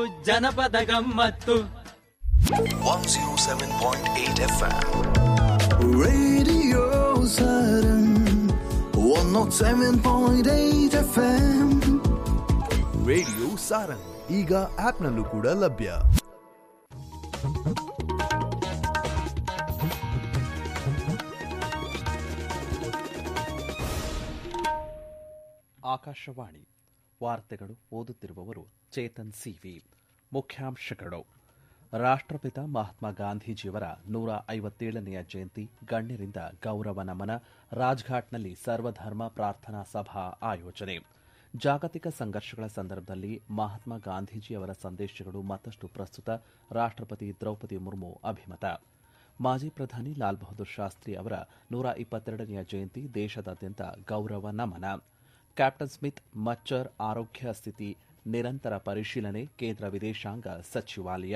ಜನಪದ ಗಮ್ಮತ್ತು 107.8 FM. Radio Saturn 107.8 FM radio Sarang ಈಗ ಆಪ್ನಲ್ಲೂ ಕೂಡ ಲಭ್ಯ ಆಕಾಶವಾಣಿ ವಾರ್ತೆಗಳು ಓದುತ್ತಿರುವವರು ಚೇತನ್ ಸಿವಿ ಮುಖ್ಯಾಂಶಗಳು ರಾಷ್ಟ್ರಪಿತ ಮಹಾತ್ಮ ಗಾಂಧೀಜಿಯವರ ನೂರ ಐವತ್ತೇಳನೆಯ ಜಯಂತಿ ಗಣ್ಯರಿಂದ ಗೌರವ ನಮನ ರಾಜ್ಘಾಟ್ನಲ್ಲಿ ಸರ್ವಧರ್ಮ ಪ್ರಾರ್ಥನಾ ಸಭಾ ಆಯೋಜನೆ ಜಾಗತಿಕ ಸಂಘರ್ಷಗಳ ಸಂದರ್ಭದಲ್ಲಿ ಮಹಾತ್ಮ ಗಾಂಧೀಜಿಯವರ ಸಂದೇಶಗಳು ಮತ್ತಷ್ಟು ಪ್ರಸ್ತುತ ರಾಷ್ಟ್ರಪತಿ ದ್ರೌಪದಿ ಮುರ್ಮು ಅಭಿಮತ ಮಾಜಿ ಪ್ರಧಾನಿ ಲಾಲ್ ಬಹದ್ದೂರ್ ಶಾಸ್ತ್ರಿ ಅವರ ನೂರ ಇಪ್ಪತ್ತೆರಡನೆಯ ಜಯಂತಿ ದೇಶದಾದ್ಯಂತ ಗೌರವ ನಮನ ಕ್ಯಾಪ್ಟನ್ ಸ್ಮಿತ್ ಮಚ್ಚರ್ ಆರೋಗ್ಯ ಸ್ಥಿತಿ ನಿರಂತರ ಪರಿಶೀಲನೆ ಕೇಂದ್ರ ವಿದೇಶಾಂಗ ಸಚಿವಾಲಯ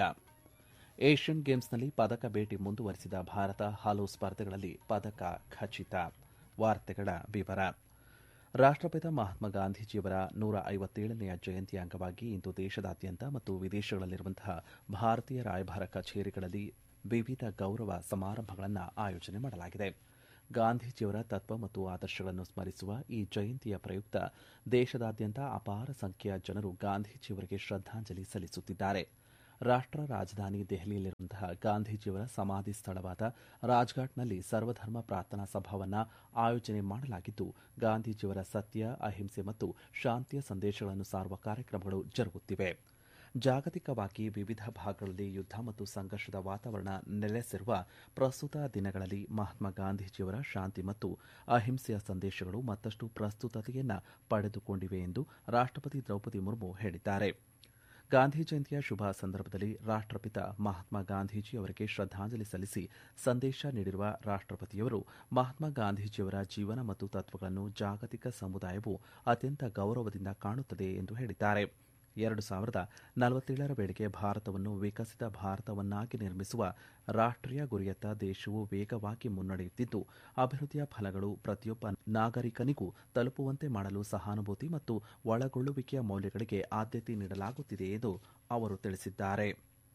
ಏಷ್ಯನ್ ಗೇಮ್ಸ್ನಲ್ಲಿ ಪದಕ ಭೇಟಿ ಮುಂದುವರೆಸಿದ ಭಾರತ ಹಲವು ಸ್ಪರ್ಧೆಗಳಲ್ಲಿ ಪದಕ ಖಚಿತ ವಾರ್ತೆಗಳ ವಿವರ ರಾಷ್ಟ್ರಪಿತ ಮಹಾತ್ಮ ಗಾಂಧೀಜಿಯವರ ನೂರ ಐವತ್ತೇಳನೆಯ ಜಯಂತಿ ಅಂಗವಾಗಿ ಇಂದು ದೇಶದಾದ್ಯಂತ ಮತ್ತು ವಿದೇಶಗಳಲ್ಲಿರುವಂತಹ ಭಾರತೀಯ ರಾಯಭಾರ ಕಚೇರಿಗಳಲ್ಲಿ ವಿವಿಧ ಗೌರವ ಸಮಾರಂಭಗಳನ್ನು ಆಯೋಜನೆ ಮಾಡಲಾಗಿದೆ ಗಾಂಧೀಜಿಯವರ ತತ್ವ ಮತ್ತು ಆದರ್ಶಗಳನ್ನು ಸ್ಮರಿಸುವ ಈ ಜಯಂತಿಯ ಪ್ರಯುಕ್ತ ದೇಶದಾದ್ಯಂತ ಅಪಾರ ಸಂಖ್ಯೆಯ ಜನರು ಗಾಂಧೀಜಿಯವರಿಗೆ ಶ್ರದ್ದಾಂಜಲಿ ಸಲ್ಲಿಸುತ್ತಿದ್ದಾರೆ ರಾಷ್ಟ್ರ ರಾಜಧಾನಿ ದೆಹಲಿಯಲ್ಲಿರುವಂತಹ ಗಾಂಧೀಜಿಯವರ ಸಮಾಧಿ ಸ್ಥಳವಾದ ರಾಜ್ಘಾಟ್ನಲ್ಲಿ ಸರ್ವಧರ್ಮ ಪ್ರಾರ್ಥನಾ ಸಭಾವನ್ನ ಆಯೋಜನೆ ಮಾಡಲಾಗಿದ್ದು ಗಾಂಧೀಜಿಯವರ ಸತ್ಯ ಅಹಿಂಸೆ ಮತ್ತು ಶಾಂತಿಯ ಸಂದೇಶಗಳನ್ನು ಸಾರುವ ಕಾರ್ಯಕ್ರಮಗಳು ಜರುಗುತ್ತಿವೆ ಜಾಗತಿಕವಾಗಿ ವಿವಿಧ ಭಾಗಗಳಲ್ಲಿ ಯುದ್ಧ ಮತ್ತು ಸಂಘರ್ಷದ ವಾತಾವರಣ ನೆಲೆಸಿರುವ ಪ್ರಸ್ತುತ ದಿನಗಳಲ್ಲಿ ಮಹಾತ್ಮ ಗಾಂಧೀಜಿಯವರ ಶಾಂತಿ ಮತ್ತು ಅಹಿಂಸೆಯ ಸಂದೇಶಗಳು ಮತ್ತಷ್ಟು ಪ್ರಸ್ತುತತೆಯನ್ನ ಪಡೆದುಕೊಂಡಿವೆ ಎಂದು ರಾಷ್ಟ್ರಪತಿ ದ್ರೌಪದಿ ಮುರ್ಮು ಹೇಳಿದ್ದಾರೆ ಗಾಂಧಿ ಜಯಂತಿಯ ಶುಭ ಸಂದರ್ಭದಲ್ಲಿ ರಾಷ್ಟ್ರಪಿತ ಮಹಾತ್ಮ ಗಾಂಧೀಜಿ ಅವರಿಗೆ ಶ್ರದ್ದಾಂಜಲಿ ಸಲ್ಲಿಸಿ ಸಂದೇಶ ನೀಡಿರುವ ರಾಷ್ಟ್ರಪತಿಯವರು ಮಹಾತ್ಮ ಗಾಂಧೀಜಿಯವರ ಜೀವನ ಮತ್ತು ತತ್ವಗಳನ್ನು ಜಾಗತಿಕ ಸಮುದಾಯವು ಅತ್ಯಂತ ಗೌರವದಿಂದ ಕಾಣುತ್ತದೆ ಎಂದು ಹೇಳಿದ್ದಾರೆ ಎರಡು ಸಾವಿರದ ನಲವತ್ತೇಳರ ವೇಳೆಗೆ ಭಾರತವನ್ನು ವಿಕಸಿತ ಭಾರತವನ್ನಾಗಿ ನಿರ್ಮಿಸುವ ರಾಷ್ಟ್ರೀಯ ಗುರಿಯತ್ತ ದೇಶವು ವೇಗವಾಗಿ ಮುನ್ನಡೆಯುತ್ತಿದ್ದು ಅಭಿವೃದ್ಧಿಯ ಫಲಗಳು ಪ್ರತಿಯೊಬ್ಬ ನಾಗರಿಕನಿಗೂ ತಲುಪುವಂತೆ ಮಾಡಲು ಸಹಾನುಭೂತಿ ಮತ್ತು ಒಳಗೊಳ್ಳುವಿಕೆಯ ಮೌಲ್ಯಗಳಿಗೆ ಆದ್ಯತೆ ನೀಡಲಾಗುತ್ತಿದೆ ಎಂದು ಅವರು ತಿಳಿಸಿದ್ದಾರೆ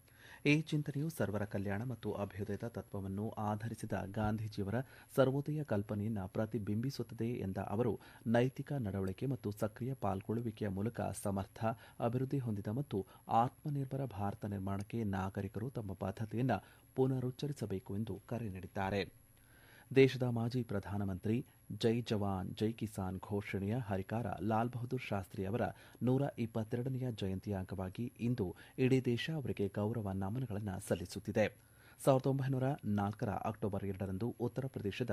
ಈ ಚಿಂತನೆಯು ಸರ್ವರ ಕಲ್ಯಾಣ ಮತ್ತು ಅಭ್ಯುದಯದ ತತ್ವವನ್ನು ಆಧರಿಸಿದ ಗಾಂಧೀಜಿಯವರ ಸರ್ವೋದಯ ಕಲ್ಪನೆಯನ್ನು ಪ್ರತಿಬಿಂಬಿಸುತ್ತದೆ ಎಂದ ಅವರು ನೈತಿಕ ನಡವಳಿಕೆ ಮತ್ತು ಸಕ್ರಿಯ ಪಾಲ್ಗೊಳ್ಳುವಿಕೆಯ ಮೂಲಕ ಸಮರ್ಥ ಅಭಿವೃದ್ಧಿ ಹೊಂದಿದ ಮತ್ತು ಆತ್ಮನಿರ್ಭರ ಭಾರತ ನಿರ್ಮಾಣಕ್ಕೆ ನಾಗರಿಕರು ತಮ್ಮ ಬದ್ಧತೆಯನ್ನು ಪುನರುಚ್ಚರಿಸಬೇಕು ಎಂದು ಕರೆ ನೀಡಿದ್ದಾರೆ ದೇಶದ ಮಾಜಿ ಪ್ರಧಾನಮಂತ್ರಿ ಜೈ ಜವಾನ್ ಜೈ ಕಿಸಾನ್ ಘೋಷಣೆಯ ಹರಿಕಾರ ಲಾಲ್ ಬಹದ್ದೂರ್ ಶಾಸ್ತ್ರಿ ಅವರ ನೂರ ಇಪ್ಪತ್ತೆರಡನೆಯ ಜಯಂತಿಯ ಅಂಗವಾಗಿ ಇಂದು ಇಡೀ ದೇಶ ಅವರಿಗೆ ಗೌರವ ನಮನಗಳನ್ನು ಸಲ್ಲಿಸುತ್ತಿದೆ ಸಾವಿರದ ಒಂಬೈನೂರ ನಾಲ್ಕರ ಅಕ್ಟೋಬರ್ ಎರಡರಂದು ಉತ್ತರ ಪ್ರದೇಶದ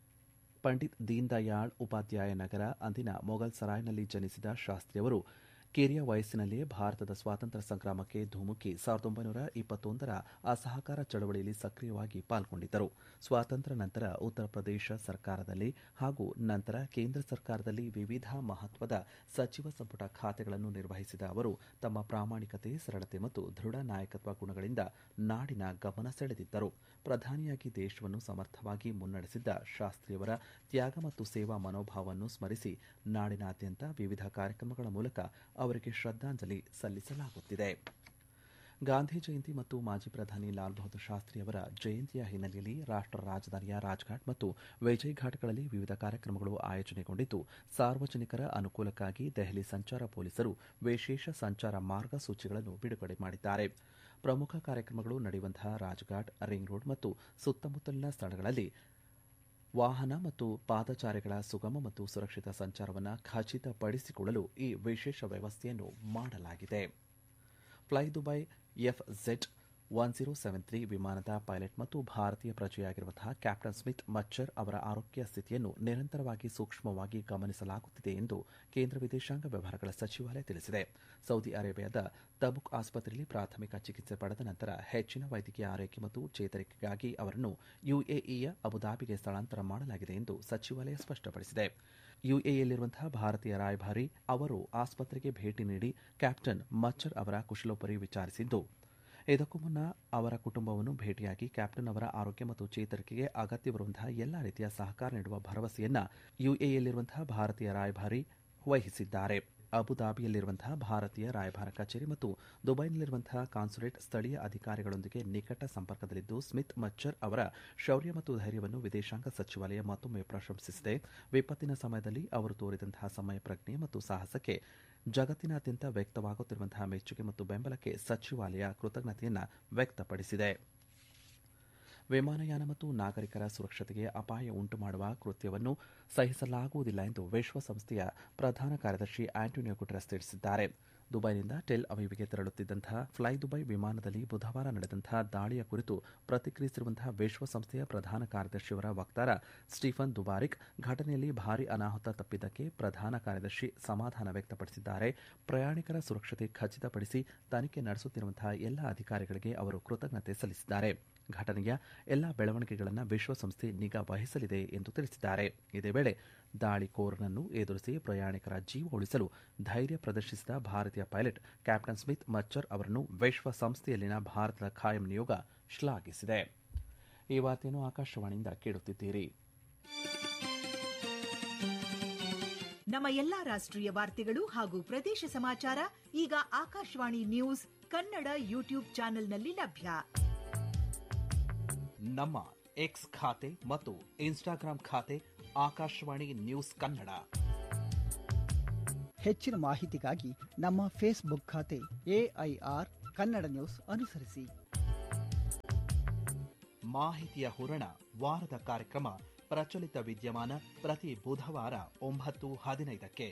ಪಂಡಿತ್ ದೀನ್ ದಯಾಳ್ ಉಪಾಧ್ಯಾಯ ನಗರ ಅಂದಿನ ಮೊಘಲ್ ಸರಾಯ್ನಲ್ಲಿ ಜನಿಸಿದ ಶಾಸ್ತ್ರಿಯವರು ಕಿರಿಯ ವಯಸ್ಸಿನಲ್ಲಿಯೇ ಭಾರತದ ಸ್ವಾತಂತ್ರ್ಯ ಸಂಗ್ರಾಮಕ್ಕೆ ಧುಮುಕಿ ಸಾವಿರದ ಒಂಬೈನೂರ ಇಪ್ಪತ್ತೊಂದರ ಅಸಹಕಾರ ಚಳವಳಿಯಲ್ಲಿ ಸಕ್ರಿಯವಾಗಿ ಪಾಲ್ಗೊಂಡಿದ್ದರು ಸ್ವಾತಂತ್ರ್ಯ ನಂತರ ಉತ್ತರ ಪ್ರದೇಶ ಸರ್ಕಾರದಲ್ಲಿ ಹಾಗೂ ನಂತರ ಕೇಂದ್ರ ಸರ್ಕಾರದಲ್ಲಿ ವಿವಿಧ ಮಹತ್ವದ ಸಚಿವ ಸಂಪುಟ ಖಾತೆಗಳನ್ನು ನಿರ್ವಹಿಸಿದ ಅವರು ತಮ್ಮ ಪ್ರಾಮಾಣಿಕತೆ ಸರಳತೆ ಮತ್ತು ದೃಢ ನಾಯಕತ್ವ ಗುಣಗಳಿಂದ ನಾಡಿನ ಗಮನ ಸೆಳೆದಿದ್ದರು ಪ್ರಧಾನಿಯಾಗಿ ದೇಶವನ್ನು ಸಮರ್ಥವಾಗಿ ಮುನ್ನಡೆಸಿದ್ದ ಶಾಸ್ತ್ರಿಯವರ ತ್ಯಾಗ ಮತ್ತು ಸೇವಾ ಮನೋಭಾವವನ್ನು ಸ್ಮರಿಸಿ ನಾಡಿನಾದ್ಯಂತ ವಿವಿಧ ಕಾರ್ಯಕ್ರಮಗಳ ಮೂಲಕ ಅವರಿಗೆ ಶ್ರದ್ದಾಂಜಲಿ ಸಲ್ಲಿಸಲಾಗುತ್ತಿದೆ ಗಾಂಧಿ ಜಯಂತಿ ಮತ್ತು ಮಾಜಿ ಪ್ರಧಾನಿ ಲಾಲ್ ಬಹದ್ದೂರ್ ಶಾಸ್ತ್ರಿ ಅವರ ಜಯಂತಿಯ ಹಿನ್ನೆಲೆಯಲ್ಲಿ ರಾಷ್ಟ್ರ ರಾಜಧಾನಿಯ ರಾಜ್ಘಾಟ್ ಮತ್ತು ವಿಜಯ್ ಘಾಟ್ಗಳಲ್ಲಿ ವಿವಿಧ ಕಾರ್ಯಕ್ರಮಗಳು ಆಯೋಜನೆಗೊಂಡಿದ್ದು ಸಾರ್ವಜನಿಕರ ಅನುಕೂಲಕ್ಕಾಗಿ ದೆಹಲಿ ಸಂಚಾರ ಪೊಲೀಸರು ವಿಶೇಷ ಸಂಚಾರ ಮಾರ್ಗಸೂಚಿಗಳನ್ನು ಬಿಡುಗಡೆ ಮಾಡಿದ್ದಾರೆ ಪ್ರಮುಖ ಕಾರ್ಯಕ್ರಮಗಳು ನಡೆಯುವಂತಹ ರಾಜ್ಘಾಟ್ ರಿಂಗ್ ರೋಡ್ ಮತ್ತು ಸುತ್ತಮುತ್ತಲಿನ ಸ್ಥಳಗಳಲ್ಲಿ ವಾಹನ ಮತ್ತು ಪಾದಚಾರಿಗಳ ಸುಗಮ ಮತ್ತು ಸುರಕ್ಷಿತ ಸಂಚಾರವನ್ನು ಖಚಿತಪಡಿಸಿಕೊಳ್ಳಲು ಈ ವಿಶೇಷ ವ್ಯವಸ್ಥೆಯನ್ನು ಮಾಡಲಾಗಿದೆ fly Dubai F Z one zero seven three ವಿಮಾನದ ಪೈಲಟ್ ಮತ್ತು ಭಾರತೀಯ ಪ್ರಜೆಯಾಗಿರುವಂತಹ ಕ್ಯಾಪ್ಟನ್ ಸ್ಮಿತ್ ಮಚ್ಚರ್ ಅವರ ಆರೋಗ್ಯ ಸ್ಥಿತಿಯನ್ನು ನಿರಂತರವಾಗಿ ಸೂಕ್ಷ್ಮವಾಗಿ ಗಮನಿಸಲಾಗುತ್ತಿದೆ ಎಂದು ಕೇಂದ್ರ ವಿದೇಶಾಂಗ ವ್ಯವಹಾರಗಳ ಸಚಿವಾಲಯ ತಿಳಿಸಿದೆ ಸೌದಿ ಅರೇಬಿಯಾದ ತಬುಕ್ ಆಸ್ಪತ್ರೆಯಲ್ಲಿ ಪ್ರಾಥಮಿಕ ಚಿಕಿತ್ಸೆ ಪಡೆದ ನಂತರ ಹೆಚ್ಚಿನ ವೈದ್ಯಕೀಯ ಆರೈಕೆ ಮತ್ತು ಚೇತರಿಕೆಗಾಗಿ ಅವರನ್ನು ಯುಎಇಯ ಅಬುದಾಬಿಗೆ ಸ್ಥಳಾಂತರ ಮಾಡಲಾಗಿದೆ ಎಂದು ಸಚಿವಾಲಯ ಸ್ಪಷ್ಟಪಡಿಸಿದೆ ಯುಎಇಯಲ್ಲಿರುವಂತಹ ಭಾರತೀಯ ರಾಯಭಾರಿ ಅವರು ಆಸ್ಪತ್ರೆಗೆ ಭೇಟಿ ನೀಡಿ ಕ್ಯಾಪ್ಟನ್ ಮಚ್ಚರ್ ಅವರ ಕುಶಲೋಪರಿ ವಿಚಾರಿಸಿದ್ದು ಇದಕ್ಕೂ ಮುನ್ನ ಅವರ ಕುಟುಂಬವನ್ನು ಭೇಟಿಯಾಗಿ ಕ್ಯಾಪ್ಟನ್ ಅವರ ಆರೋಗ್ಯ ಮತ್ತು ಚೇತರಿಕೆಗೆ ಅಗತ್ಯವಿರುವಂತಹ ಎಲ್ಲಾ ರೀತಿಯ ಸಹಕಾರ ನೀಡುವ ಭರವಸೆಯನ್ನ ಯುಎಇಯಲ್ಲಿರುವಂತಹ ಭಾರತೀಯ ರಾಯಭಾರಿ ವಹಿಸಿದ್ದಾರೆ ಅಬುದಾಬಿಯಲ್ಲಿರುವಂತಹ ಭಾರತೀಯ ರಾಯಭಾರ ಕಚೇರಿ ಮತ್ತು ದುಬೈನಲ್ಲಿರುವಂತಹ ಕಾನ್ಸುಲೇಟ್ ಸ್ಥಳೀಯ ಅಧಿಕಾರಿಗಳೊಂದಿಗೆ ನಿಕಟ ಸಂಪರ್ಕದಲ್ಲಿದ್ದು ಸ್ಮಿತ್ ಮಚ್ಚರ್ ಅವರ ಶೌರ್ಯ ಮತ್ತು ಧೈರ್ಯವನ್ನು ವಿದೇಶಾಂಗ ಸಚಿವಾಲಯ ಮತ್ತೊಮ್ಮೆ ಪ್ರಶಂಸಿಸಿದೆ ವಿಪತ್ತಿನ ಸಮಯದಲ್ಲಿ ಅವರು ತೋರಿದಂತಹ ಸಮಯ ಪ್ರಜ್ಞೆ ಮತ್ತು ಸಾಹಸಕ್ಕೆ ಜಗತ್ತಿನಾದ್ಯಂತ ವ್ಯಕ್ತವಾಗುತ್ತಿರುವಂತಹ ಮೆಚ್ಚುಗೆ ಮತ್ತು ಬೆಂಬಲಕ್ಕೆ ಸಚಿವಾಲಯ ಕೃತಜ್ಞತೆಯನ್ನು ವ್ಯಕ್ತಪಡಿಸಿದೆ ವಿಮಾನಯಾನ ಮತ್ತು ನಾಗರಿಕರ ಸುರಕ್ಷತೆಗೆ ಅಪಾಯ ಉಂಟು ಮಾಡುವ ಕೃತ್ಯವನ್ನು ಸಹಿಸಲಾಗುವುದಿಲ್ಲ ಎಂದು ವಿಶ್ವಸಂಸ್ಥೆಯ ಪ್ರಧಾನ ಕಾರ್ಯದರ್ಶಿ ಆಂಟೋನಿಯೋ ಗುಟೆರಸ್ ತಿಳಿಸಿದ್ದಾರೆ ದುಬೈನಿಂದ ಟೆಲ್ ಅವೀವಿಗೆ ತೆರಳುತ್ತಿದ್ದಂತಹ ಫ್ಲೈ ದುಬೈ ವಿಮಾನದಲ್ಲಿ ಬುಧವಾರ ನಡೆದಂತಹ ದಾಳಿಯ ಕುರಿತು ಪ್ರತಿಕ್ರಿಯಿಸಿರುವಂತಹ ವಿಶ್ವಸಂಸ್ಥೆಯ ಪ್ರಧಾನ ಕಾರ್ಯದರ್ಶಿಯವರ ವಕ್ತಾರ ಸ್ಟೀಫನ್ ದುಬಾರಿಕ್ ಘಟನೆಯಲ್ಲಿ ಭಾರೀ ಅನಾಹುತ ತಪ್ಪಿದ್ದಕ್ಕೆ ಪ್ರಧಾನ ಕಾರ್ಯದರ್ಶಿ ಸಮಾಧಾನ ವ್ಯಕ್ತಪಡಿಸಿದ್ದಾರೆ ಪ್ರಯಾಣಿಕರ ಸುರಕ್ಷತೆ ಖಚಿತಪಡಿಸಿ ತನಿಖೆ ನಡೆಸುತ್ತಿರುವಂತಹ ಎಲ್ಲ ಅಧಿಕಾರಿಗಳಿಗೆ ಅವರು ಕೃತಜ್ಞತೆ ಸಲ್ಲಿಸಿದ್ದಾರೆ ಘಟನೆಯ ಎಲ್ಲಾ ಬೆಳವಣಿಗೆಗಳನ್ನು ವಿಶ್ವಸಂಸ್ಥೆ ನಿಗಾ ವಹಿಸಲಿದೆ ಎಂದು ತಿಳಿಸಿದ್ದಾರೆ ಇದೇ ವೇಳೆ ದಾಳಿಕೋರನನ್ನು ಎದುರಿಸಿ ಪ್ರಯಾಣಿಕರ ಜೀವ ಉಳಿಸಲು ಧೈರ್ಯ ಪ್ರದರ್ಶಿಸಿದ ಭಾರತೀಯ ಪೈಲಟ್ ಕ್ಯಾಪ್ಟನ್ ಸ್ಮಿತ್ ಮಚ್ಚರ್ ಅವರನ್ನು ವಿಶ್ವಸಂಸ್ಥೆಯಲ್ಲಿನ ಭಾರತದ ಖಾಯಂ ನಿಯೋಗ ಶ್ಲಾಘಿಸಿದೆ ಈ ವಾರ್ತೆಯನ್ನು ಆಕಾಶವಾಣಿಯಿಂದ ಕೇಳುತ್ತಿದ್ದೀರಿ ನಮ್ಮ ಎಲ್ಲಾ ರಾಷ್ಟ್ರೀಯ ವಾರ್ತೆಗಳು ಹಾಗೂ ಪ್ರದೇಶ ಸಮಾಚಾರ ಈಗ ಆಕಾಶವಾಣಿ ನ್ಯೂಸ್ ಕನ್ನಡ ಯೂಟ್ಯೂಬ್ ಚಾನೆಲ್ನಲ್ಲಿ ಲಭ್ಯ ನಮ್ಮ ಎಕ್ಸ್ ಖಾತೆ ಮತ್ತು ಇನ್ಸ್ಟಾಗ್ರಾಂ ಖಾತೆ ಆಕಾಶವಾಣಿ ನ್ಯೂಸ್ ಕನ್ನಡ ಹೆಚ್ಚಿನ ಮಾಹಿತಿಗಾಗಿ ನಮ್ಮ ಫೇಸ್ಬುಕ್ ಖಾತೆ ಎಐಆರ್ ಕನ್ನಡ ನ್ಯೂಸ್ ಅನುಸರಿಸಿ ಮಾಹಿತಿಯ ಹೂರಣ ವಾರದ ಕಾರ್ಯಕ್ರಮ ಪ್ರಚಲಿತ ವಿದ್ಯಮಾನ ಪ್ರತಿ ಬುಧವಾರ ಒಂಬತ್ತು ಹದಿನೈದಕ್ಕೆ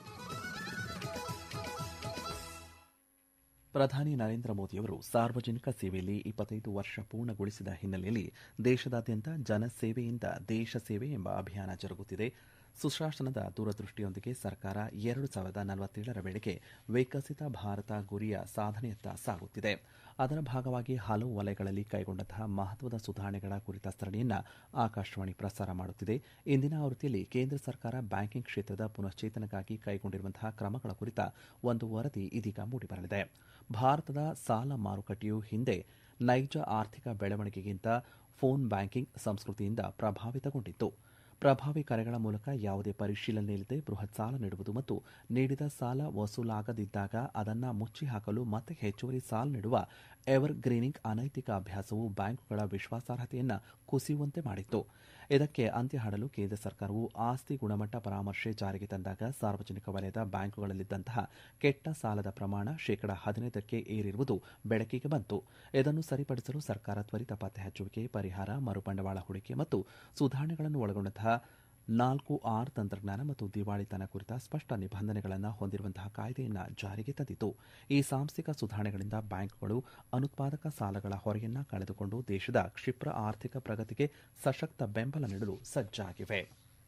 ಪ್ರಧಾನಿ ನರೇಂದ್ರ ಮೋದಿಯವರು ಸಾರ್ವಜನಿಕ ಸೇವೆಯಲ್ಲಿ ಇಪ್ಪತ್ತೈದು ವರ್ಷ ಪೂರ್ಣಗೊಳಿಸಿದ ಹಿನ್ನೆಲೆಯಲ್ಲಿ ದೇಶದಾದ್ಯಂತ ಜನಸೇವೆಯಿಂದ ದೇಶ ಸೇವೆ ಎಂಬ ಅಭಿಯಾನ ಜರುಗುತ್ತಿದೆ ಸುಶಾಸನದ ದೂರದೃಷ್ಟಿಯೊಂದಿಗೆ ಸರ್ಕಾರ ಎರಡು ಸಾವಿರದ ನಲವತ್ತೇಳರ ವೇಳೆಗೆ ವಿಕಸಿತ ಭಾರತ ಗುರಿಯ ಸಾಧನೆಯತ್ತ ಸಾಗುತ್ತಿದೆ ಅದರ ಭಾಗವಾಗಿ ಹಲವು ವಲಯಗಳಲ್ಲಿ ಕೈಗೊಂಡಂತಹ ಮಹತ್ವದ ಸುಧಾರಣೆಗಳ ಕುರಿತ ಸರಣಿಯನ್ನ ಆಕಾಶವಾಣಿ ಪ್ರಸಾರ ಮಾಡುತ್ತಿದೆ ಇಂದಿನ ಆವೃತ್ತಿಯಲ್ಲಿ ಕೇಂದ್ರ ಸರ್ಕಾರ ಬ್ಯಾಂಕಿಂಗ್ ಕ್ಷೇತ್ರದ ಪುನಶ್ಚೇತನಕ್ಕಾಗಿ ಕೈಗೊಂಡಿರುವಂತಹ ಕ್ರಮಗಳ ಕುರಿತ ಒಂದು ವರದಿ ಇದೀಗ ಮೂಡಿಬರಲಿದೆ ಭಾರತದ ಸಾಲ ಮಾರುಕಟ್ಟೆಯು ಹಿಂದೆ ನೈಜ ಆರ್ಥಿಕ ಬೆಳವಣಿಗೆಗಿಂತ ಫೋನ್ ಬ್ಯಾಂಕಿಂಗ್ ಸಂಸ್ಕೃತಿಯಿಂದ ಪ್ರಭಾವಿತಗೊಂಡಿತ್ತು ಪ್ರಭಾವಿ ಕರೆಗಳ ಮೂಲಕ ಯಾವುದೇ ಪರಿಶೀಲನೆ ಇಲ್ಲದೆ ಬೃಹತ್ ಸಾಲ ನೀಡುವುದು ಮತ್ತು ನೀಡಿದ ಸಾಲ ವಸೂಲಾಗದಿದ್ದಾಗ ಅದನ್ನು ಮುಚ್ಚಿ ಹಾಕಲು ಮತ್ತೆ ಹೆಚ್ಚುವರಿ ಸಾಲ ನೀಡುವ ಎವರ್ ಗ್ರೀನಿಂಗ್ ಅನೈತಿಕ ಅಭ್ಯಾಸವು ಬ್ಯಾಂಕುಗಳ ವಿಶ್ವಾಸಾರ್ಹತೆಯನ್ನು ಕುಸಿಯುವಂತೆ ಮಾಡಿತ್ತು ಇದಕ್ಕೆ ಅಂತ್ಯ ಹಾಡಲು ಕೇಂದ್ರ ಸರ್ಕಾರವು ಆಸ್ತಿ ಗುಣಮಟ್ಟ ಪರಾಮರ್ಶೆ ಜಾರಿಗೆ ತಂದಾಗ ಸಾರ್ವಜನಿಕ ವಲಯದ ಬ್ಯಾಂಕುಗಳಲ್ಲಿದ್ದಂತಹ ಕೆಟ್ಟ ಸಾಲದ ಪ್ರಮಾಣ ಶೇಕಡಾ ಹದಿನೈದಕ್ಕೆ ಏರಿರುವುದು ಬೆಳಕಿಗೆ ಬಂತು ಇದನ್ನು ಸರಿಪಡಿಸಲು ಸರ್ಕಾರ ತ್ವರಿತ ಪತ್ತೆ ಹಚ್ಚುವಿಕೆ ಪರಿಹಾರ ಮರುಬಂಡವಾಳ ಹೂಡಿಕೆ ಮತ್ತು ಸುಧಾರಣೆಗಳನ್ನು ಒಳಗೊಂಡಂತಹ ನಾಲ್ಕು ಆರ್ ತಂತ್ರಜ್ಞಾನ ಮತ್ತು ದಿವಾಳಿತನ ಕುರಿತ ಸ್ಪಷ್ಟ ನಿಬಂಧನೆಗಳನ್ನು ಹೊಂದಿರುವಂತಹ ಕಾಯ್ದೆಯನ್ನು ಜಾರಿಗೆ ತಂದಿತು ಈ ಸಾಂಸ್ಥಿಕ ಸುಧಾರಣೆಗಳಿಂದ ಬ್ಯಾಂಕುಗಳು ಅನುತ್ಪಾದಕ ಸಾಲಗಳ ಹೊರೆಯನ್ನ ಕಳೆದುಕೊಂಡು ದೇಶದ ಕ್ಷಿಪ್ರ ಆರ್ಥಿಕ ಪ್ರಗತಿಗೆ ಸಶಕ್ತ ಬೆಂಬಲ ನೀಡಲು ಸಜ್ಜಾಗಿವೆ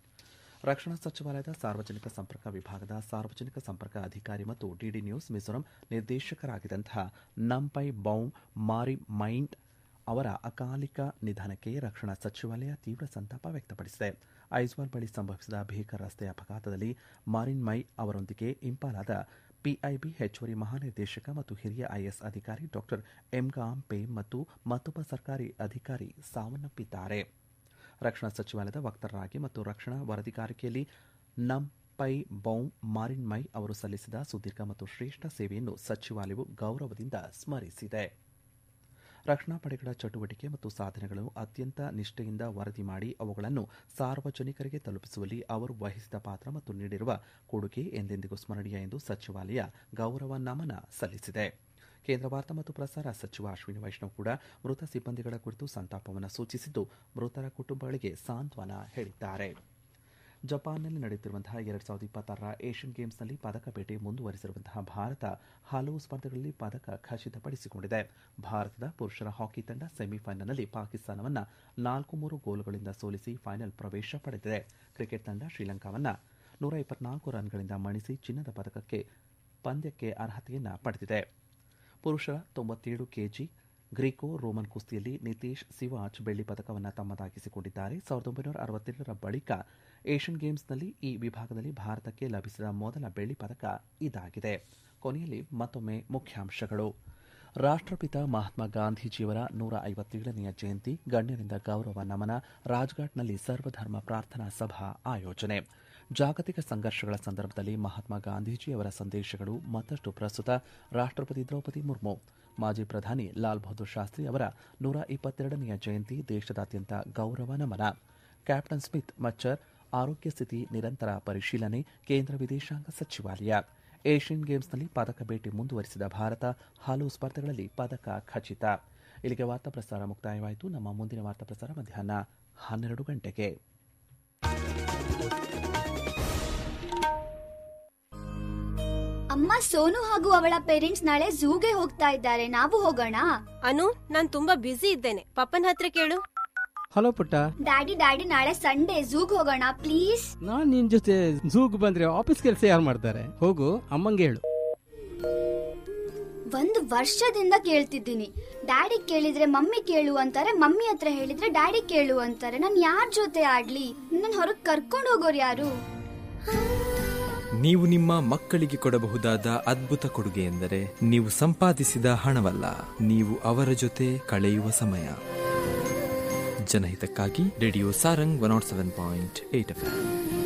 ರಕ್ಷಣಾ ಸಚಿವಾಲಯದ ಸಾರ್ವಜನಿಕ ಸಂಪರ್ಕ ವಿಭಾಗದ ಸಾರ್ವಜನಿಕ ಸಂಪರ್ಕ ಅಧಿಕಾರಿ ಮತ್ತು ಡಿಡಿ ನ್ಯೂಸ್ ಮಿಜೋರಾಂ ನಿರ್ದೇಶಕರಾಗಿದ್ದಂತಹ ನಂಪೈ ಬೌಂ ಮಾರಿ ಮೈಂಡ್ ಅವರ ಅಕಾಲಿಕ ನಿಧನಕ್ಕೆ ರಕ್ಷಣಾ ಸಚಿವಾಲಯ ತೀವ್ರ ಸಂತಾಪ ವ್ಯಕ್ತಪಡಿಸಿದೆ ಐಜ್ವಾಲ್ ಬಳಿ ಸಂಭವಿಸಿದ ಭೀಕರ ರಸ್ತೆ ಅಪಘಾತದಲ್ಲಿ ಮಾರಿನ್ ಮೈ ಅವರೊಂದಿಗೆ ಇಂಪಾಲಾದ ಪಿಐಬಿ ಹೆಚ್ಚುವರಿ ಮಹಾನಿರ್ದೇಶಕ ಮತ್ತು ಹಿರಿಯ ಐಎಸ್ ಅಧಿಕಾರಿ ಡಾಕ್ಟರ್ ಎಂಗಾಂ ಪೇಮ್ ಮತ್ತು ಮತ್ತೊಬ್ಬ ಸರ್ಕಾರಿ ಅಧಿಕಾರಿ ಸಾವನ್ನಪ್ಪಿದ್ದಾರೆ ರಕ್ಷಣಾ ಸಚಿವಾಲಯದ ವಕ್ತಾರರಾಗಿ ಮತ್ತು ರಕ್ಷಣಾ ವರದಿಗಾರಿಕೆಯಲ್ಲಿ ನಂಪೈ ಬೌಂ ಮಾರಿನ್ ಮೈ ಅವರು ಸಲ್ಲಿಸಿದ ಸುದೀರ್ಘ ಮತ್ತು ಶ್ರೇಷ್ಠ ಸೇವೆಯನ್ನು ಸಚಿವಾಲಯವು ಗೌರವದಿಂದ ಸ್ಮರಿಸಿದೆ ರಕ್ಷಣಾ ಪಡೆಗಳ ಚಟುವಟಿಕೆ ಮತ್ತು ಸಾಧನೆಗಳನ್ನು ಅತ್ಯಂತ ನಿಷ್ಠೆಯಿಂದ ವರದಿ ಮಾಡಿ ಅವುಗಳನ್ನು ಸಾರ್ವಜನಿಕರಿಗೆ ತಲುಪಿಸುವಲ್ಲಿ ಅವರು ವಹಿಸಿದ ಪಾತ್ರ ಮತ್ತು ನೀಡಿರುವ ಕೊಡುಗೆ ಎಂದೆಂದಿಗೂ ಸ್ಮರಣೀಯ ಎಂದು ಸಚಿವಾಲಯ ಗೌರವ ನಮನ ಸಲ್ಲಿಸಿದೆ ಕೇಂದ್ರ ವಾರ್ತಾ ಮತ್ತು ಪ್ರಸಾರ ಸಚಿವ ಅಶ್ವಿನಿ ವೈಷ್ಣವ್ ಕೂಡ ಮೃತ ಸಿಬ್ಬಂದಿಗಳ ಕುರಿತು ಸಂತಾಪವನ್ನು ಸೂಚಿಸಿದ್ದು ಮೃತರ ಕುಟುಂಬಗಳಿಗೆ ಸಾಂತ್ವನ ಹೇಳಿದ್ದಾರೆ ಜಪಾನ್ನಲ್ಲಿ ನಡೆಯುತ್ತಿರುವಂತಹ ಎರಡ್ ಸಾವಿರದ ಇಪ್ಪತ್ತಾರರ ಏಷ್ಯನ್ ಗೇಮ್ಸ್ನಲ್ಲಿ ಪದಕ ಬೇಟೆ ಮುಂದುವರೆಸಿರುವಂತಹ ಭಾರತ ಹಲವು ಸ್ಪರ್ಧೆಗಳಲ್ಲಿ ಪದಕ ಖಚಿತಪಡಿಸಿಕೊಂಡಿದೆ ಭಾರತದ ಪುರುಷರ ಹಾಕಿ ತಂಡ ಸೆಮಿಫೈನಲ್ನಲ್ಲಿ ಪಾಕಿಸ್ತಾನವನ್ನು ನಾಲ್ಕು ಮೂರು ಗೋಲುಗಳಿಂದ ಸೋಲಿಸಿ ಫೈನಲ್ ಪ್ರವೇಶ ಪಡೆದಿದೆ ಕ್ರಿಕೆಟ್ ತಂಡ ಶ್ರೀಲಂಕಾವನ್ನು ನೂರ ಇಪ್ಪತ್ನಾಲ್ಕು ರನ್ಗಳಿಂದ ಮಣಿಸಿ ಚಿನ್ನದ ಪದಕಕ್ಕೆ ಪಂದ್ಯಕ್ಕೆ ಅರ್ಹತೆಯನ್ನು ಪಡೆದಿದೆ ಪುರುಷರ ತೊಂಬತ್ತೇಳು ಕೆಜಿ ಗ್ರೀಕೋ ರೋಮನ್ ಕುಸ್ತಿಯಲ್ಲಿ ನಿತೀಶ್ ಸಿವಾಚ್ ಬೆಳ್ಳಿ ಪದಕವನ್ನು ತಮ್ಮದಾಗಿಸಿಕೊಂಡಿದ್ದಾರೆ ಸಾವಿರದ ಒಂಬೈನೂರ ಅರವತ್ತೆರಡರ ಬಳಿಕ ಏಷ್ಯನ್ ಗೇಮ್ಸ್ನಲ್ಲಿ ಈ ವಿಭಾಗದಲ್ಲಿ ಭಾರತಕ್ಕೆ ಲಭಿಸಿದ ಮೊದಲ ಬೆಳ್ಳಿ ಪದಕ ಇದಾಗಿದೆ ಕೊನೆಯಲ್ಲಿ ಮತ್ತೊಮ್ಮೆ ಮುಖ್ಯಾಂಶಗಳು ರಾಷ್ಟ್ರಪಿತ ಮಹಾತ್ಮ ಗಾಂಧೀಜಿಯವರ ನೂರ ಐವತ್ತೇಳನೆಯ ಜಯಂತಿ ಗಣ್ಯರಿಂದ ಗೌರವ ನಮನ ರಾಜ್ಘಾಟ್ನಲ್ಲಿ ಸರ್ವಧರ್ಮ ಪ್ರಾರ್ಥನಾ ಸಭಾ ಆಯೋಜನೆ ಜಾಗತಿಕ ಸಂಘರ್ಷಗಳ ಸಂದರ್ಭದಲ್ಲಿ ಮಹಾತ್ಮ ಗಾಂಧೀಜಿಯವರ ಸಂದೇಶಗಳು ಮತ್ತಷ್ಟು ಪ್ರಸ್ತುತ ರಾಷ್ಟ್ರಪತಿ ದ್ರೌಪದಿ ಮುರ್ಮು ಮಾಜಿ ಪ್ರಧಾನಿ ಲಾಲ್ ಬಹದ್ದೂರ್ ಶಾಸ್ತ್ರಿ ಅವರ ನೂರ ಇಪ್ಪತ್ತೆರಡನೆಯ ಜಯಂತಿ ದೇಶದಾದ್ಯಂತ ಗೌರವ ನಮನ ಕ್ಯಾಪ್ಟನ್ ಸ್ಮಿತ್ ಮಚ್ಚರ್ ಆರೋಗ್ಯ ಸ್ಥಿತಿ ನಿರಂತರ ಪರಿಶೀಲನೆ ಕೇಂದ್ರ ವಿದೇಶಾಂಗ ಸಚಿವಾಲಯ ಏಷ್ಯನ್ ಗೇಮ್ಸ್ನಲ್ಲಿ ಪದಕ ಭೇಟಿ ಮುಂದುವರಿಸಿದ ಭಾರತ ಹಲವು ಸ್ಪರ್ಧೆಗಳಲ್ಲಿ ಪದಕ ಖಚಿತ ಇಲ್ಲಿಗೆ ವಾರ್ತಾ ಪ್ರಸಾರ ಮುಕ್ತಾಯವಾಯಿತು ನಮ್ಮ ಮುಂದಿನ ವಾರ್ತಾ ಪ್ರಸಾರ ಮಧ್ಯಾಹ್ನ ಹನ್ನೆರಡು ಗಂಟೆಗೆ ಅಮ್ಮ ಸೋನು ಹಾಗೂ ಅವಳ ಪೇರೆಂಟ್ಸ್ ನಾಳೆ ಝೂಗೆ ಹೋಗ್ತಾ ಇದ್ದಾರೆ ನಾವು ಹೋಗೋಣ ಅನು ನಾನ್ ತುಂಬಾ ಬ್ಯುಸಿ ಇದ್ದೇನೆ ಪಪ್ಪನ ಹತ್ರ ಕೇಳು ಹಲೋ ಪುಟ್ಟ ಡ್ಯಾಡಿ ಡ್ಯಾಡಿ ನಾಳೆ ಸಂಡೇ ಝೂಗ್ ಹೋಗೋಣ ಪ್ಲೀಸ್ ನಾನ್ ನಿನ್ ಜೊತೆ ಝೂಗ್ ಬಂದ್ರೆ ಆಫೀಸ್ ಕೆಲಸ ಯಾರು ಮಾಡ್ತಾರೆ ಹೋಗು ಅಮ್ಮಂಗೆ ಹೇಳು ಒಂದು ವರ್ಷದಿಂದ ಕೇಳ್ತಿದ್ದೀನಿ ಡ್ಯಾಡಿ ಕೇಳಿದ್ರೆ ಮಮ್ಮಿ ಕೇಳು ಅಂತಾರೆ ಮಮ್ಮಿ ಹತ್ರ ಹೇಳಿದ್ರೆ ಡ್ಯಾಡಿ ಕೇಳು ಅಂತಾರೆ ನಾನು ಯಾರ ಜೊತೆ ಆಡ್ಲಿ ನನ್ನ ಹೊರಗ್ ಕರ್ಕೊಂಡು ಹೋಗೋರು ಯಾರು ನೀವು ನಿಮ್ಮ ಮಕ್ಕಳಿಗೆ ಕೊಡಬಹುದಾದ ಅದ್ಭುತ ಕೊಡುಗೆ ಎಂದರೆ ನೀವು ಸಂಪಾದಿಸಿದ ಹಣವಲ್ಲ ನೀವು ಅವರ ಜೊತೆ ಕಳೆಯುವ ಸಮಯ ಜನಹಿತಕ್ಕಾಗಿ radio Sarang one nought seven point eight F